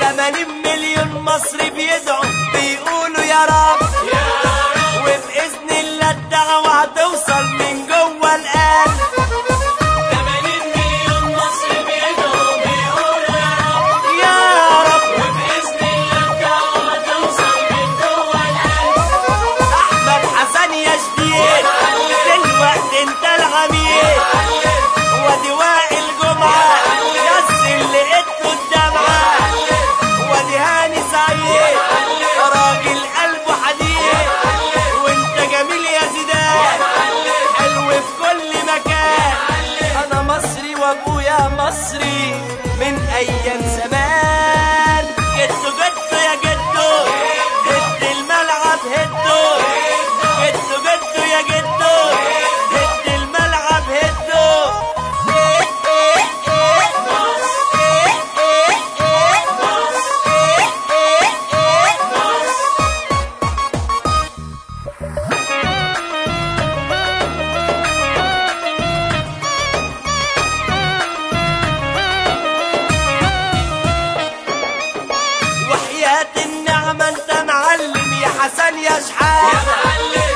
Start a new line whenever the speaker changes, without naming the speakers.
80 مليون مصري بيدعوا بيقولوا يا رب وبإذن الله الدعوة هتوصل من جوه القلب
80 مليون مصري بيدعوا بيقولوا يا رب
يا رب
وبإذن الله الدعوة توصل من جوه القلب
أحمد حسن يا شديد دلوقتي انت العميد وادي وائل جمعة نزل لقيته الدمعة وادي هاني سعيد راجل قلبه حديد وانت جميل يا زيدان حلو في كل مكان انا مصري وابويا مصري من ايام زمان جدو جدو يا جدو هد الملعب هدو جدو جدو يا جدو هد الملعب هدو وحياة النعمة انت معلم يا حسن يا شحات
معلم